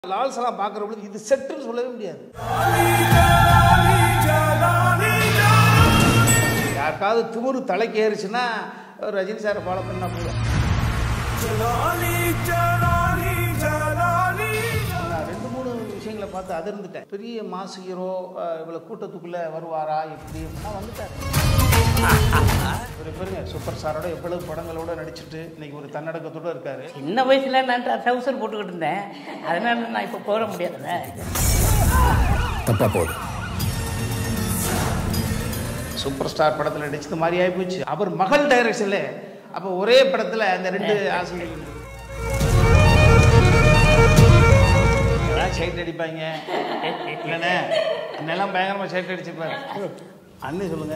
லால் சலாம் பார்க்குற பொழுது இது செட்டுன்னு சொல்லவே முடியாது யாருக்காவது திமுரு தலைக்கு ஏறிச்சுன்னா ரஜினி சாரை ஃபாலோ பண்ணா போதும் நான் ரெண்டு மூணு விஷயங்களை பார்த்து அதிர்ந்துட்டேன் பெரிய மாசு ஹீரோ இவ்வளோ கூட்டத்துக்குள்ளே வருவாரா இப்படி அப்படின்னா வந்துட்டார் இவர் பாருங்க சூப்பர் ஸ்டாரோட எவ்வளவு படங்களோட நடிச்சிட்டு இன்னைக்கு ஒரு தன்னடக்கத்தோட இருக்காரு சின்ன வயசுல நான் ட்ரௌசர் போட்டுக்கிட்டு இருந்தேன் அதனால நான் இப்போ போட முடியாதுல்ல தப்பா போகுது சூப்பர் ஸ்டார் படத்தில் நடிச்சது மாதிரி ஆகிப்போச்சு அவர் மகள் டைரக்ஷன்ல அப்போ ஒரே படத்தில் அந்த ரெண்டு ஆசிரியர்கள் சைட் அடிப்பாங்க இல்லைண்ணே அண்ணெல்லாம் பயங்கரமாக சைட் அடிச்சிருப்பாரு அண்ணே சொல்லுங்க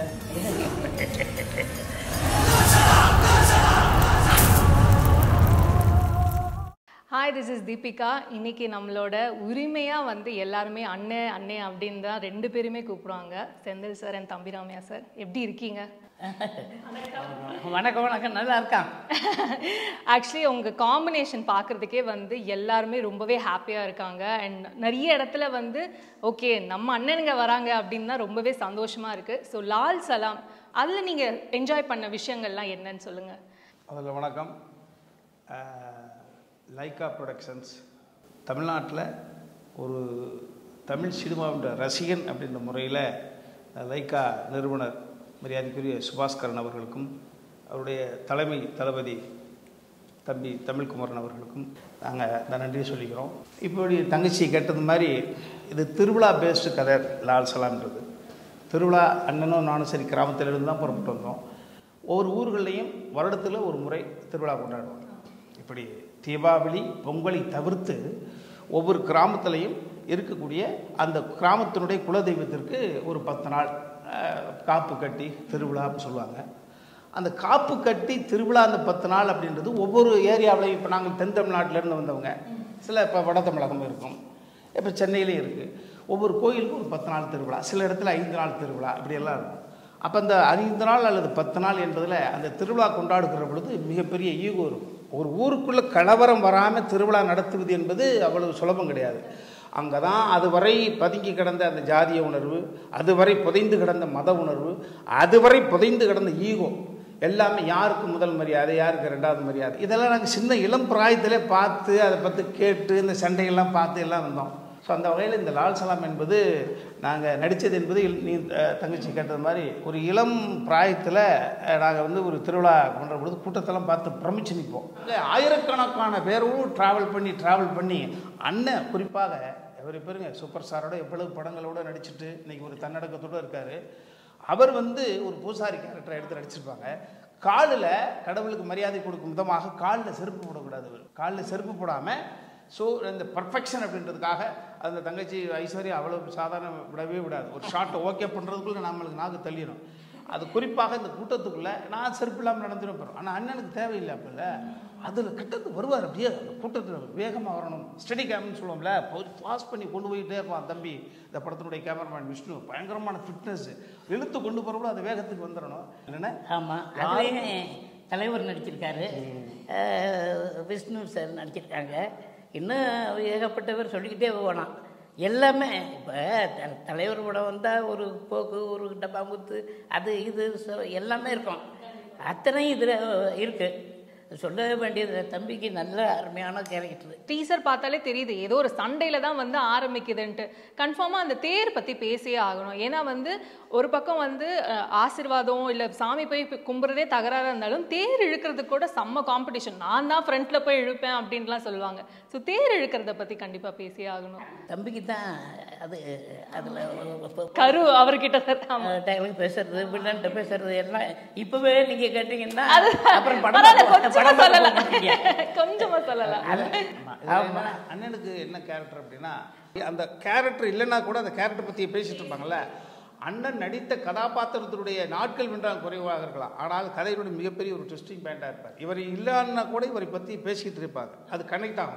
ஹாய் திஸ் இஸ் தீபிகா இன்னைக்கு நம்மளோட உரிமையாக வந்து எல்லாருமே அண்ணே அண்ணே அப்படின்னு தான் ரெண்டு பேருமே கூப்பிடுவாங்க Senthil sir and Thambi Ramaiah sir எப்படி இருக்கீங்க வணக்கம் வணக்கம் நல்லா இருக்கான் ஆக்சுவலி உங்கள் காம்பினேஷன் பார்க்குறதுக்கே வந்து எல்லாருமே ரொம்பவே ஹாப்பியாக இருக்காங்க அண்ட் நிறைய இடத்துல வந்து ஓகே நம்ம அண்ணனுங்க வராங்க அப்படின்னு தான் ரொம்பவே சந்தோஷமாக இருக்குது ஸோ லால் சலாம் அதில் நீங்கள் என்ஜாய் பண்ண விஷயங்கள்லாம் என்னன்னு சொல்லுங்கள் அதில் வணக்கம் அஹ், லைக்கா ப்ரொடக்ஷன்ஸ் தமிழ்நாட்டில் ஒரு தமிழ் சினிமாவின் ரசிகன் அப்படின்ற முறையில் லைக்கா நிறுவனர் மரியாதைக்குரிய சுபாஸ்கரன் அவர்களுக்கும் அவருடைய தலைமை தளபதி தம்பி தமிழ்குமரன் அவர்களுக்கும் நாங்கள் இந்த நன்றியை சொல்லிக்கிறோம் இப்படி தங்கச்சி கேட்டது மாதிரி இது திருவிழா பேஸ்டு கதை லால் சலாம்ன்றது திருவிழா அண்ணனும் நானும் சரி கிராமத்திலிருந்து தான் புறப்பட்டு வந்தோம் ஒவ்வொரு ஊர்கள்லையும் வருடத்தில் ஒரு முறை திருவிழா கொண்டாடுவாங்க இப்படி தீபாவளி பொங்கலை தவிர்த்து ஒவ்வொரு கிராமத்துலேயும் இருக்கக்கூடிய அந்த கிராமத்தினுடைய குலதெய்வத்திற்கு ஒரு பத்து நாள் அஹ், காப்பு கட்டி திருவிழான்னு சொல்லுவாங்க அந்த காப்பு கட்டி திருவிழா அந்த பத்து நாள் அப்படின்றது ஒவ்வொரு ஏரியாவிலையும் இப்போ நாங்கள் தென் தமிழ்நாட்டிலேருந்து வந்தவங்க சில இப்போ வட தமிழகம் இருக்கும் இப்போ சென்னையிலையும் இருக்குது ஒவ்வொரு கோயிலுக்கும் ஒரு பத்து நாள் திருவிழா சில இடத்துல ஐந்து நாள் திருவிழா இப்படியெல்லாம் இருக்கும் அப்போ அந்த ஐந்து நாள் அல்லது பத்து நாள் என்பதில் அந்த திருவிழா கொண்டாடுகிற பொழுது மிகப்பெரிய ஈகோ இருக்கும் ஒரு ஊருக்குள்ளே கலவரம் வராமல் திருவிழா நடத்துவது என்பது அவ்வளவு சுலபம் கிடையாது அங்கே தான் அதுவரை பதுங்கி கிடந்த அந்த ஜாதிய உணர்வு அதுவரை புதைந்து கிடந்த மத உணர்வு அதுவரை புதைந்து கிடந்த ஈகோ எல்லாமே யாருக்கு முதல் மரியாதை யாருக்கு ரெண்டாவது மரியாதை இதெல்லாம் நாங்கள் சின்ன இளம் பிராயத்திலே பார்த்து அதை பற்றி கேட்டு இந்த சண்டையெல்லாம் பார்த்து எல்லாம் வந்தோம் ஸோ அந்த வகையில் இந்த லால் சலாம் என்பது நாங்கள் நடித்தது என்பது இல்- நீ அஹ், தங்கச்சி கேட்டது மாதிரி ஒரு இளம் பிராயத்தில் நாங்கள் வந்து ஒரு திருவிழா கொண்ட பொழுது கூட்டத்தெல்லாம் பார்த்து பிரமிச்சு நிற்போம் இல்லை ஆயிரக்கணக்கான பேரும் ட்ராவல் பண்ணி ட்ராவல் பண்ணி அண்ணன் குறிப்பாக இவர் பாருங்க சூப்பர் ஸ்டாரோட எவ்வளவு படங்களோட நடிச்சிட்டு இன்னைக்கு ஒரு தன்னடக்கத்தோடு இருக்கார் அவர் வந்து ஒரு பூசாரி கேரக்டரை எடுத்து நடிச்சிருப்பாங்க காலில் கடவுளுக்கு மரியாதை கொடுக்கும் விதமாக காலில் செருப்பு போடக்கூடாது அவர் காலில் செருப்பு போடாமல் ஸோ இந்த பர்ஃபெக்ஷன் அப்படின்றதுக்காக அந்த தங்கச்சி ஐஸ்வர்யா அவ்வளோ சாதாரண விடவே விடாது ஒரு ஷார்ட்டை ஓகே பண்ணுறதுக்குள்ளே நம்மளுக்கு நாக்கு தள்ளிடும் அது குறிப்பாக இந்த கூட்டத்துக்குள்ளே நான் செருப்பு இல்லாமல் நடந்துடும் போகிறோம் ஆனால் அண்ணனுக்கு தேவையில்லை அப்போல்ல அதில் கிட்டத்து வருவார் அப்படியே அந்த கூட்டத்தில் வேகமாக வரணும் ஸ்டடி கேம்னு சொல்லுவோம்ல போய் பாஸ் பண்ணி கொண்டு போயிட்டே இருப்பான் தம்பி இந்த படத்தினுடைய கேமராமேன் விஷ்ணு பயங்கரமான ஃபிட்னஸ் இழுத்து கொண்டு போகிறப்போ அந்த வேகத்துக்கு வந்துடணும் இல்லைன்னா ஆமாம் அதுலேயும் தலைவர் நடிச்சிருக்காரு அஹ், விஷ்ணு சார் நடிச்சிருக்காங்க இன்னும் ஏகப்பட்டவர் சொல்லிக்கிட்டே போகலாம் எல்லாமே இப்போ தலைவர் படம் வந்தால் ஒரு போக்கு ஒரு டப்பாங்குத்து அது இது ச- எல்லாமே இருக்கும் அத்தனையும் இதில் இருக்குது சொல்ல வேண்டியது தம்பிக்கு நல்ல அருமையான கேரக்டர் டீசர் பார்த்தாலே தெரியுது ஏதோ ஒரு சண்டையில தான் வந்து ஆரம்பிக்குதுன்ட்டு கன்ஃபார்மாக அந்த தேர் பற்றி பேசியே ஆகணும் ஏன்னா வந்து ஒரு பக்கம் வந்து அஹ், ஆசீர்வாதம் இல்லை சாமி போய் கும்புறதே தகராறாக இருந்தாலும் தேர் இழுக்கிறதுக்கு கூட செம்ம காம்படிஷன் நான் தான் ஃப்ரண்ட்ல போய் இழுப்பேன் அப்படின்லாம் சொல்லுவாங்க ஸோ தேர் இழுக்கிறத பற்றி கண்டிப்பாக பேசியே ஆகணும் தம்பிக்கு தான் அது அதில் கரு அவர்கிட்ட சார் ஆமா. டைலாக் பேசுறது வில்லன்ட்ட பேசுறது எல்லாம் இப்பவே நீங்க கேட்டீங்கன்னா அது அப்புறம் படம் பரவாயில்ல, பார்க்க- கொஞ்சமா படம் பார்க்க சொல்லலாம். மாட்டீங்க. கொஞ்சமா சொல்லலாம் ஆமா. அண்ணனுக்கு என்ன கேரக்டர் அப்படின்னா அந்த கேரக்டர் இல்லைன்னா கூட அந்த கேரக்டர் பற்றி பேசிட்டு இருப்பாங்கல்ல அண்ணன் நடித்த கதாபாத்திரத்தினுடைய நாட்கள் வென்றால் குறைவாக இருக்கலாம் ஆனால் கதையினுடைய மிகப்பெரிய ஒரு ட்விஸ்டிங் பாயிண்டாக இருப்பார் இவர் இல்லைன்னா கூட இவரை பற்றி பேசிக்கிட்டு இருப்பாங்க அது கனெக்ட் ஆகும்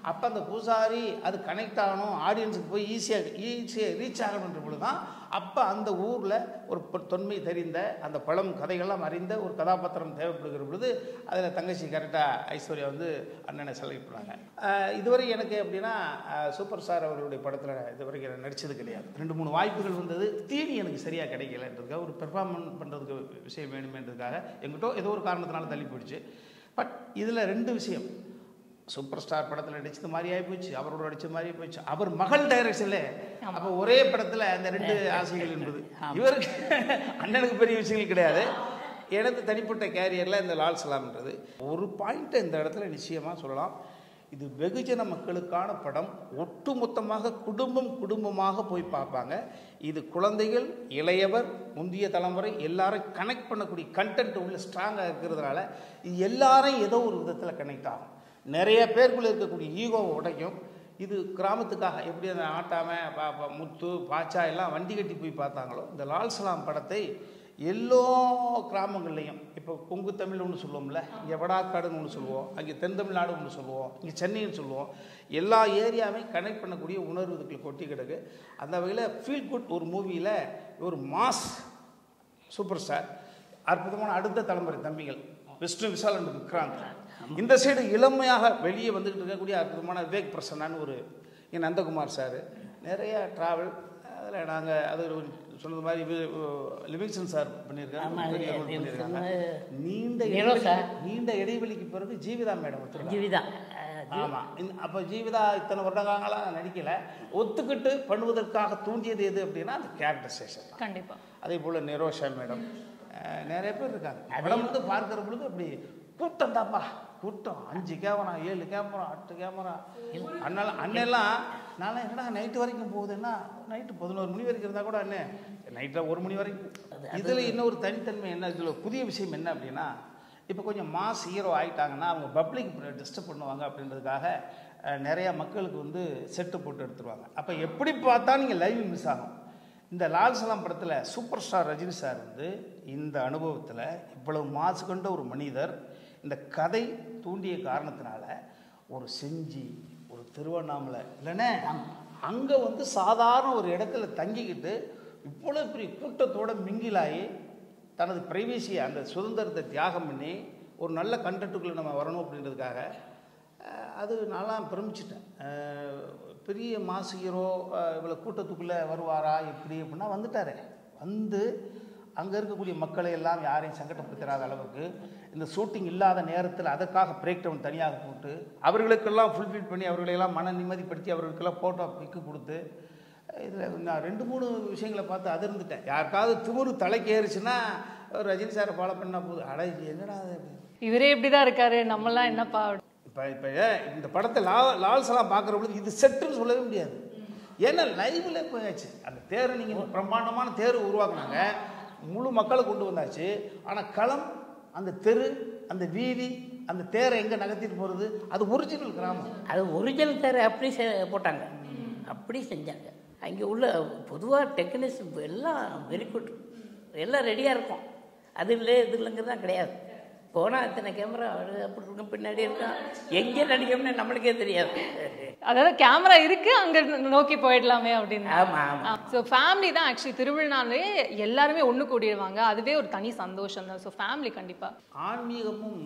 அப்போ அந்த பூசாரி அது கனெக்ட் ஆகணும் ஆடியன்ஸுக்கு போய் ஈஸியாக ஈஸியாக ரீச் ஆகணுன்ற பொழுது தான் அப்போ அந்த ஊரில் ஒரு பொ- தொன்மை தெரிந்த அந்த பழம் கதைகள்லாம் அறிந்த ஒரு கதாபாத்திரம் தேவைப்படுகிற பொழுது அதில் தங்கச்சி கரெக்டாக ஐஸ்வர்யா வந்து அண்ணனை செலக்ட் பண்ணாங்க ஆஹ் இதுவரை எனக்கு எப்படின்னா ஆஹ் சூப்பர் ஸ்டார் அவர்களுடைய படத்தில் இதுவரைக்கும் நான் நடிச்சது கிடையாது ரெண்டு மூணு வாய்ப்புகள் வந்தது தீனி எனக்கு சரியாக கிடைக்கலன்றதுக்காக ஒரு பெர்ஃபார்மன்ஸ் பண்ணுறதுக்கு விஷயம் வேணுமேன்றதுக்காக எங்கிட்ட ஏதோ ஒரு காரணத்தினால தள்ளி போயிடுச்சு பட் இதில் ரெண்டு விஷயம் சூப்பர் ஸ்டார் படத்தில் நடிச்சது மாதிரி ஆகி போச்சு அவரோட நடிச்ச மாதிரி போச்சு அவர் மகள் டைரக்ஷன்ல அப்போ ஒரே படத்தில் அந்த ரெண்டு ஆசைகள் என்பது இவருக்கு அண்ணனுக்கு பெரிய விஷயங்கள் கிடையாது எனது தனிப்பட்ட கேரியரில் இந்த லால் சலாம்ன்றது ஒரு பாயிண்ட்டை இந்த இடத்துல நிச்சயமாக சொல்லலாம் இது வெகுஜன மக்களுக்கான படம் ஒட்டுமொத்தமாக குடும்பம் குடும்பமாக போய் பார்ப்பாங்க இது குழந்தைகள் இளையவர் முந்தைய தலைமுறை எல்லாரும் கனெக்ட் பண்ணக்கூடிய கண்டென்ட் உள்ள ஸ்ட்ராங்காக இருக்கிறதுனால இது எல்லாரும் ஏதோ ஒரு விதத்தில் கனெக்ட் ஆகும் நிறைய பேருக்குள்ள இருக்கக்கூடிய ஈகோவை உடைக்கும் இது கிராமத்துக்காக எப்படி அந்த ஆட்டாம பா- பா- முத்து பாச்சா எல்லாம் வண்டி கட்டி போய் பார்த்தாங்களோ இந்த லால் சலாம் படத்தை எல்லா கிராமங்கள்லையும் இப்போ கொங்கு தமிழ் ஒன்று சொல்லுவோம்ல இங்கே வடாக்காடுன்னு ஒன்று சொல்லுவோம் அங்கே தென் தமிழ்நாடு ஒன்று சொல்லுவோம் இங்கே சென்னைன்னு சொல்லுவோம் எல்லா ஏரியாவே கனெக்ட் பண்ணக்கூடிய உணர்வு இதுக்குள்ள கொட்டி கிடக்கு அந்த வகையில் ஃபீல் குட் ஒரு மூவியில் ஒரு மாஸ் சூப்பர் ஸ்டார் அற்புதமான அடுத்த தலைமுறை தம்பிகள் விஷ்ணு விஷால் அண்ட் விக்ராந்த் இந்த சைடு இளமையாக வெளியே வந்துக்கிட்டு இருக்கக்கூடிய அற்புதமான விவேக் பிரசன்னான்னு ஒரு என் நந்தகுமார் சார் நிறைய ட்ராவல் அதில் நாங்கள் அது ஒரு சொன்னது மாதிரி வி- லிவிங்ஸ்டன் சார் பண்ணியிருக்காங்க ஆமா, பெரிய role லிவிங்ஸ்டன் பண்ணியிருக்காங்க நீண்ட ஹீரோ இடைவெளி- சார். நீண்ட இடைவெளிக்கு பிறகு ஜீவிதா மேடம் எடுத்துருக்காங்க ஜீவிதா அஹ், ஜீ- ஆமாம் அப்போ ஜீவிதா இத்தனை வருடகாலங்களாக நடிக்கலை ஒத்துக்கிட்டு பண்ணுவதற்காக தூண்டியது எது அப்படின்னா அந்த கேரக்டரைசேஷன் கண்டிப்பா அதே போல் நிரோஷா மேடம் அஹ், நிறைய பேர் இருக்காங்க படம் வந்து பார்க்கிற பொழுது அப்படி கூட்டம் தாப்பா கூட்டம் அஞ்சு கேமரா ஏழு கேமரா எட்டு கேமரா அண்ணால அண்ணெல்லாம் நான்லாம் என்னடா நைட்டு வரைக்கும் போகுதுன்னா நைட்டு பதினோரு மணி வரைக்கும் இருந்தால் கூட அண்ணே நைட்டில் ஒரு மணி வரைக்கும் இதில் இன்னொரு தனித்தன்மை என்ன இதில் புதிய விஷயம் என்ன அப்படின்னா இப்போ கொஞ்சம் மாஸ் ஹீரோ ஆயிட்டாங்கன்னா அவங்க பப்ளிக் டிஸ்டர்ப் பண்ணுவாங்க அப்படின்றதுக்காக அஹ், நிறைய மக்களுக்கு வந்து செட்டு போட்டு எடுத்துருவாங்க அப்போ எப்படி பார்த்தா நீங்கள் லைவ் மிஸ் ஆகும் இந்த லால் சலாம் படத்தில் சூப்பர் ஸ்டார் ரஜினி சார் வந்து இந்த அனுபவத்தில் இவ்வளவு மாசு கொண்ட ஒரு மனிதர் இந்த கதை தூண்டிய காரணத்தினால ஒரு செஞ்சி ஒரு திருவண்ணாமலை இல்லைன்னா அங்கே வந்து சாதாரண ஒரு இடத்துல தங்கிக்கிட்டு இவ்வளோ பெரிய கூட்டத்தோட மிங்கிலாகி தனது பிரைவேசியை அந்த சுதந்திரத்தை தியாகம் பண்ணி ஒரு நல்ல கண்டென்ட்டுக்குள்ளே நம்ம வரணும் அப்படின்றதுக்காக அஹ், அது நான்லாம் பிரமிச்சிட்டேன் அஹ், பெரிய மாசு ஹீரோ இவ்வளோ கூட்டத்துக்குள்ளே வருவாரா எப்படி அப்படின்னா வந்துட்டாரே வந்து அங்கே இருக்கக்கூடிய மக்களை எல்லாம் யாரையும் சங்கடப்படுத்தாத அளவுக்கு இந்த ஷூட்டிங் இல்லாத நேரத்தில் அதற்காக பிரேக் டவுன் தனியாக போட்டு அவர்களுக்கெல்லாம் ஃபுல்ஃபில் பண்ணி அவர்களையெல்லாம் மன நிம்மதிப்படுத்தி அவர்களுக்கெல்லாம் ஃபோட்டோ பிக்கு கொடுத்து இதில் நான் ரெண்டு மூணு விஷயங்களை பார்த்து அதிர்ந்துட்டேன் யாருக்காவது திமிரு தலைக்கு ஏறுச்சுன்னா ரஜினி சாரை ஃபாலோ பண்ணா போதும் அட இது என்னடா அது அப்படின்னு. இவரே இப்படிதான் இருக்காரு நம்மலாம் என்னப்பா இப்போ இப்போ இந்த படத்தை லா லால் சலாம் பார்க்குற பொழுது இது செட்டுன்னு சொல்லவே முடியாது ஏன்னா லைவ்ல போயாச்சு அந்த தேரை நீங்கள் பிரம்மாண்டமான தேர் உருவாக்குனாங்க முழு மக்களை கொண்டு வந்தாச்சு ஆனால் களம் அந்த தெரு அந்த வீதி அந்த தேரை எங்கே நகர்த்திட்டு போகிறது அது ஒரிஜினல் கிராமம் அது ஒரிஜினல் தேரை அப்படி செ- போட்டாங்க அப்படி செஞ்சாங்க அங்கே உள்ள பொதுவாக டெக்னீஷியன் எல்லாம் வெரி குட் எல்லாம் ரெடியாக இருக்கும் அது இல்லை இது இல்லைங்கிறதான் கிடையாது போனால் அத்தனை கேமரா அப்படி இருக்கும் பின்னாடி இருக்கான் எங்கே நடிக்கணும்னு நம்மளுக்கே தெரியாது அதாவது கேமரா இருக்கு அங்க நோக்கி போயிடலாமே அப்படின்னு ஆமாம் ஆமாம் ஸோ ஃபேமிலி தான் ஆக்சுவலி திருவிழாலே எல்லாருமே ஒன்று கூடிடுவாங்க அதுவே ஒரு தனி சந்தோஷம் தான் ஸோ ஃபேமிலி கண்டிப்பா ஆன்மீகமும்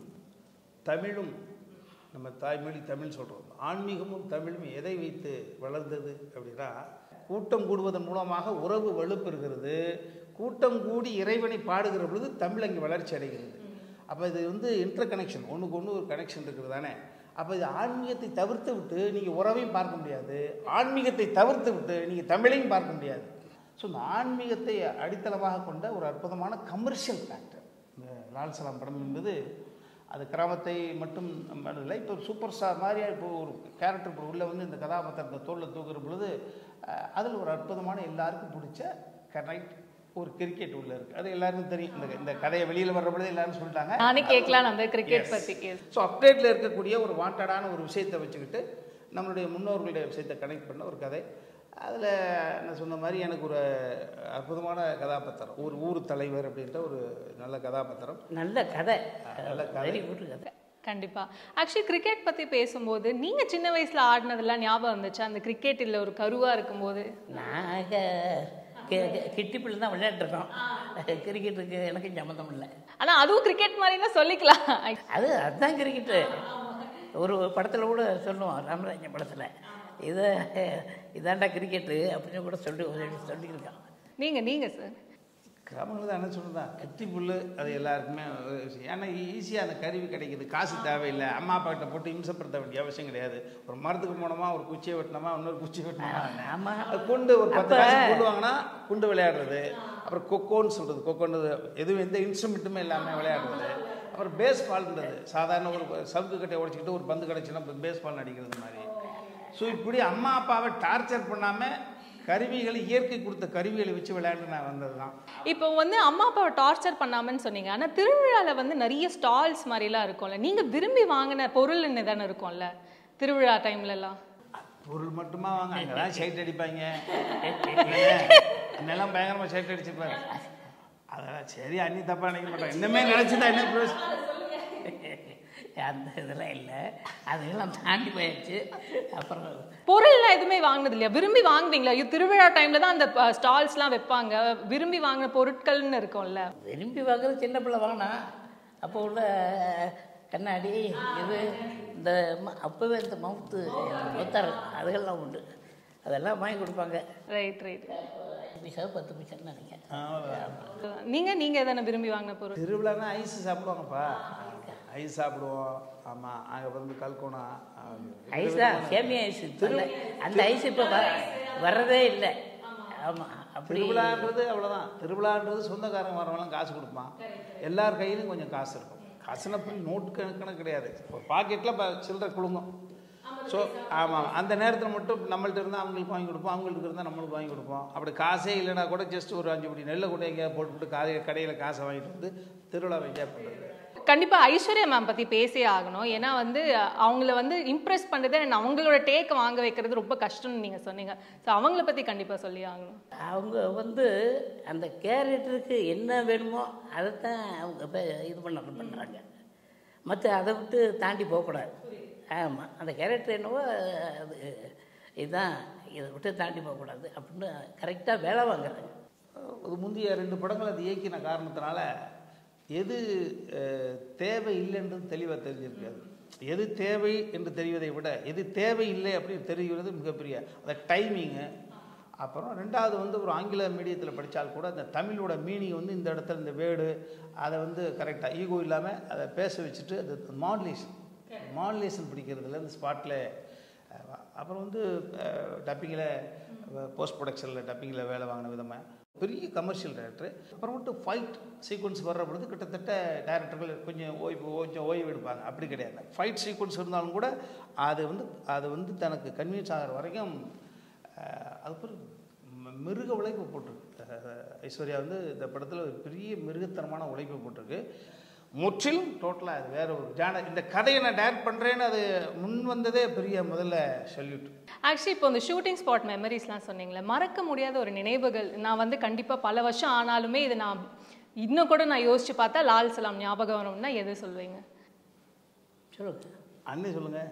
தமிழும் நம்ம தாய்மொழி தமிழ் சொல்கிறோம் ஆன்மீகமும் தமிழும் எதை வைத்து வளர்ந்தது அப்படின்னா கூட்டம் கூடுவதன் மூலமாக உறவு வலுப்பெறுகிறது கூட்டம் கூடி இறைவனை பாடுகிற பொழுது தமிழ் அங்கே வளர்ச்சி அடைகிறது அப்போ இது வந்து இன்டர் கனெக்ஷன் ஒன்றுக்கு ஒன்று ஒரு கனெக்ஷன் இருக்குது தானே அப்போ இது ஆன்மீகத்தை தவிர்த்து விட்டு நீங்கள் உறவையும் பார்க்க முடியாது ஆன்மீகத்தை தவிர்த்து விட்டு நீங்கள் தமிழையும் பார்க்க முடியாது ஸோ இந்த ஆன்மீகத்தை அடித்தளமாக கொண்ட ஒரு அற்புதமான கமர்ஷியல் ஃபேக்டர் இந்த லால் சலாம் படம் என்பது அது கிராமத்தை மட்டும் இல்லை இப்போ ஒரு சூப்பர் ஸ்டார் மாதிரியா இப்போ ஒரு கேரக்டர் இப்போ உள்ளே வந்து இந்த கதாபாத்திரத்தை தோளில் தூக்குற பொழுது அதில் ஒரு அற்புதமான எல்லாருக்கும் பிடிச்ச கனெக்ட் ஒரு கிரிக்கெட் உள்ள இருக்குது அது எல்லாருக்கும் தெரியும் இந்த இந்த கதையை வெளியில் வர்ற பொழுது எல்லாரும் சொல்லிட்டாங்க நானே கேட்கலாம் நம்ம கிரிக்கெட் பத்தி கேஸ் ஸோ அப்டேட்டில் இருக்கக்கூடிய ஒரு வாண்டடான ஒரு விஷயத்தை வச்சுக்கிட்டு நம்மளுடைய முன்னோர்களுடைய விஷயத்தை கனெக்ட் பண்ண ஒரு கதை அதில் நான் சொன்ன மாதிரி எனக்கு ஒரு அற்புதமான கதாபாத்திரம் ஒரு ஊர் தலைவர் அப்படின்ற ஒரு நல்ல கதாபாத்திரம் நல்ல கதை நல்ல கதை. வெரி குட் கதை கண்டிப்பா ஆக்சுவலி கிரிக்கெட் பத்தி பேசும்போது நீங்க சின்ன வயசுல ஆடினதெல்லாம் ஞாபகம் வந்துச்சா அந்த கிரிக்கெட் இல்ல ஒரு கருவா இருக்கும்போது நாங்கள் கிட்டிப்பிள்ளை தான் விளையாட்டுருக்கோம் கிரிக்கெட்டுக்கு எனக்கு சம்மந்தம் இல்லை ஆனா அதுவும் கிரிக்கெட் மாதிரிலாம் சொல்லிக்கலாம் அது அதுதான் கிரிக்கெட்டு ஒரு படத்தில் கூட சொல்லுவோம் ராமராஜன் படத்தில் இதை இதாண்டா கிரிக்கெட்டு அப்படின்னு கூட சொல்லி சொல்லியிருக்கான் நீங்க நீங்க சார் கிராமங்கள் தான் என்ன சொல்லுதான் கத்தி புல் அது எல்லாருக்குமே ஒரு விஷயம். ஏன்னா ஈஸியாக அந்த கருவி கிடைக்குது காசு தேவையில்லை அம்மா அப்பா கிட்ட போட்டு இம்சப்படுத்த வேண்டிய அவசியம் கிடையாது ஒரு மரத்துக்கு போனோமா ஒரு குச்சியை வெட்டினோமா இன்னொரு குச்சி வெட்டினோமா ஆமா. அது குண்டு ஒரு பத்து அப்ப- காசு கொண்டு வாங்கினா குண்டு விளையாடுறது அப்புறம் கொக்கோன்னு சொல்கிறது கொக்கோன்றது எதுவும் எந்த இன்ஸ்ட்ருமெண்ட்டுமே இல்லாமல் விளையாடுறது அப்புறம் பேஸ் பால்ன்றது சாதாரண ஒரு சவுக்கு கட்டையை உடைச்சிக்கிட்டு ஒரு பந்து கிடச்சுன்னா பேஸ் பால் அடிக்கிறது மாதிரி ஸோ இப்படி அம்மா அப்பாவை டார்ச்சர் பண்ணாமல் கருவிகளை இயற்கை கொடுத்த கருவிகளை வச்சு விளையாண்டு நான் வந்தது தான் இப்போ வந்து அம்மா அப்பாவை டார்ச்சர் பண்ணாமன்னு சொன்னீங்க ஆனா திருவிழால வந்து நிறைய ஸ்டால்ஸ் மாதிரிலாம் இருக்கும்ல நீங்க விரும்பி வாங்கின பொருள் என்ன தானே இருக்கும்ல திருவிழா டைம்ல எல்லாம் பொருள் மட்டுமா வாங்க அங்கதான் ஷைட் அடிப்பாங்க என்னெல்லாம் பயங்கரமா ஷைட் அடிச்சிருப்பாங்க அதெல்லாம் சரி அண்ணி தப்பா நினைக்க மாட்டாங்க இன்னமே நினைச்சுதான் என்ன பிரயோஜனம்? அந்த இதெல்லாம் இல்லை அதெல்லாம் தாண்டி போயிடுச்சு அப்புறம் பொருள்லாம் எதுவுமே வாங்கினது இல்லையா விரும்பி வாங்குவீங்களா ஐயோ திருவிழா டைம்ல தான் அந்த ஸ்டால்ஸ்லாம் வைப்பாங்க விரும்பி வாங்கின பொருட்கள்னு இருக்கும்ல விரும்பி வாங்குறது சின்ன பிள்ளை வாங்கினா அப்போ உள்ள கண்ணாடி இது இந்த ம- அப்போவே இந்த மவுத்து முத்தார் அதுகள்லாம் உண்டு அதெல்லாம் வாங்கி கொடுப்பாங்க ரைட் ரைட் பைசா பத்து பைசான்னு நினைக்கிறேன் ஆமா. நீங்க நீங்க எதனா விரும்பி வாங்கின பொருள் திருவிழான்னா ஐஸ் சாப்பிடுவாங்கப்பா ஐஸ் சாப்பிடுவோம் ஆமா அங்க வந்து கல்கோனா ஐஸ் தான் சேமியா ஐஸ் இல்லை அந்த ஐஸ் இப்போ வர்றதே இல்லை ஆமாம் அப்படி திருவிழான்றது அவ்வளவுதான் திருவிழான்றது சொந்தக்காரங்க வரவங்களாம் காசு கொடுப்பான் எல்லார் கையிலும் கொஞ்சம் காசு இருக்கும் காசுனா போய் நோட்டு கணக்குன்னு கிடையாது ஒரு பாக்கெட்டில் சில்லறை குழுங்கும் ஸோ ஆமாம் அந்த நேரத்தில் மட்டும் நம்மள்ட்ட இருந்தால் அவங்களுக்கு வாங்கி கொடுப்போம் அவங்களுக்கு இருந்தால் நம்மளுக்கு வாங்கி கொடுப்போம் அப்படி காசே இல்லைனா கூட ஜஸ்ட் ஒரு அஞ்சு படி நெல்லை கூட எங்கேயாவது போட்டுவிட்டு காலையில் கடையில் காசை வாங்கிட்டு வந்து திருவிழாவை என்ஜாய் பண்ணுறது கண்டிப்பா ஐஸ்வர்யா மேம் பத்தி பேசே ஆகணும் ஏன்னா வந்து அவங்கள வந்து இம்ப்ரெஸ் பண்றது and அவங்களோட டேக் வாங்க வைக்கிறது ரொம்ப கஷ்டம்னு நீங்க சொன்னீங்க ஸோ அவங்கள பத்தி கண்டிப்பா சொல்லி ஆகணும் அவங்க வந்து அந்த கேரக்டருக்கு என்ன வேணுமோ அதை தான் அவங்க இப்ப இது பண்ண பண்ணுறாங்க மற்ற அதை விட்டு தாண்டி போகக்கூடாது ஆமாம் அந்த கேரக்டர் என்னவோ அது இதுதான் இதை விட்டு தாண்டி போகக்கூடாது அப்படின்னு கரெக்டாக வேலை வாங்குறாங்க அது முந்தைய ரெண்டு படங்கள் அது இயக்கின காரணத்தினால எது அஹ், தேவை இல்லைன்றது தெளிவாக தெரிஞ்சிருக்காது எது தேவை என்று தெரிவதை விட எது தேவை இல்லை அப்படின்னு தெரிகிறது மிகப்பெரிய அந்த டைமிங்கு அப்புறம் ரெண்டாவது வந்து ஒரு ஆங்கில மீடியத்தில் படித்தால் கூட அந்த தமிழோட மீனிங் வந்து இந்த இடத்துல இந்த வேர்டு அதை வந்து கரெக்டாக ஈகோ இல்லாமல் அதை பேச வச்சுட்டு அது மாடுலேஷன் மாடுலேஷன் பிடிக்கிறதுல இந்த ஸ்பாட்டில் அப்புறம் வந்து டப்பிங்கில் போஸ்ட் ப்ரொடக்ஷனில் டப்பிங்கில் வேலை வாங்கின விதமாக பெரிய கமர்ஷியல் டைரக்டர் அப்புறம் மட்டும் ஃபைட் சீக்வன்ஸ் வர்ற பொழுது கிட்டத்தட்ட டைரக்டர்கள் கொஞ்சம் ஓய்வு கொஞ்சம் ஓய்வு எடுப்பாங்க அப்படி கிடையாது ஃபைட் சீக்வன்ஸ் இருந்தாலும் கூட அது வந்து அது வந்து தனக்கு கன்வின்ஸ் ஆகிற வரைக்கும் அஹ், அதுக்கு ஒரு ம- மிருக உழைப்பு போட்டிருக்கு அஹ், ஐஸ்வர்யா வந்து இந்த படத்தில் ஒரு பெரிய மிருகத்தனமான உழைப்பு போட்டிருக்கு முற்றிலும் டோட்டலாக அது வேற ஒரு ஜான இந்த கதையை நான் டைரக்ட் பண்ணுறேன்னு அது முன் வந்ததே பெரிய முதல்ல சொல்யூட் ஆக்சுவலி இப்போ இந்த ஷூட்டிங் ஸ்பாட் மெமரிஸ்லாம் சொன்னீங்களே மறக்க முடியாத ஒரு நினைவுகள் நான் வந்து கண்டிப்பா பல வருஷம் ஆனாலுமே இது நான் இன்னும் கூட நான் யோசிச்சு பார்த்தா லால் சலாம் ஞாபகம் வரும்னா எது சொல்வீங்க சொல்லுங்க அண்ணே சொல்லுங்க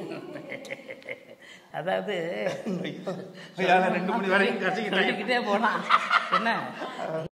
அதாவது ஐயோ, ஐயா, ரெண்டு மணி வரைக்கும் கசிக்கிட்டேன் சொல்லிக்கிட்டே போனா என்ன